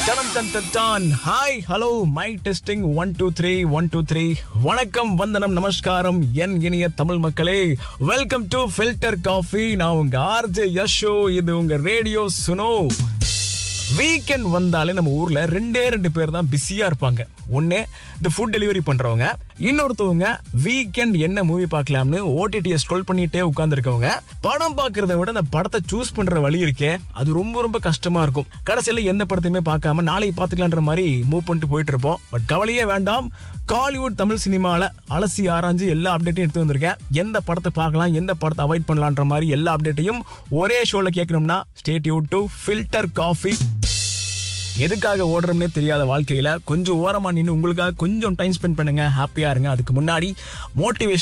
Ton டன் டன் டன். Hi hello my testing one two three one two three வணக்கம் வந்தனம் நமஸ்காரம் என் இனிய தமிழ் மக்களே வெல்கம் டு ஃபில்டர் காஃபி நான் உங்க ஆர்ஜே யஷோ இது உங்க ரேடியோ சுனோ வீக்கெண்ட் வந்தாலே நம்ம ஊர்ல ரெண்டே ரெண்டு பேர் தான் பிஸியா இருப்பாங்க ஒண்ணு இந்த ஃபுட் டெலிவரி பண்றவங்க இன்னொருத்தவங்க வீக்கெண்ட் என்ன மூவி பார்க்கலாம்னு ஓடிடியை ஸ்க்ரோல் பண்ணிட்டே உட்காந்துருக்கவங்க படம் பார்க்கறத விட அந்த படத்தை சூஸ் பண்ற வழி இருக்கே அது ரொம்ப ரொம்ப கஷ்டமா இருக்கும் கடைசியில எந்த படத்தையுமே பார்க்காம நாளைக்கு பார்த்துக்கலான்ற மாதிரி மூவ் பண்ணிட்டு போயிட்டு இருப்போம் பட் கவலையே வேண்டாம் காலிவுட் தமிழ் சினிமால அலசி ஆராய்ஞ்சு எல்லா அப்டேட்டையும் எடுத்து வந்திருக்கேன் எந்த படத்தை பார்க்கலாம் எந்த படத்தை அவாய்ட் பண்ணலான்ற மாதிரி எல்லா அப்டேட்டையும் ஒரே ஷோல கேட்கணும்னா stay tuned to filter coffee எதுக்காக ஓடுறோம்னே தெரியாத வாழ்க்கையில கொஞ்சம் ஓரமா நின்று உங்களுக்காக கொஞ்சம் டைம் ஸ்பெண்ட் பண்ணுங்க ஹாப்பியா இருங்க அதுக்கு முன்னாடி மோட்டிவேஷன்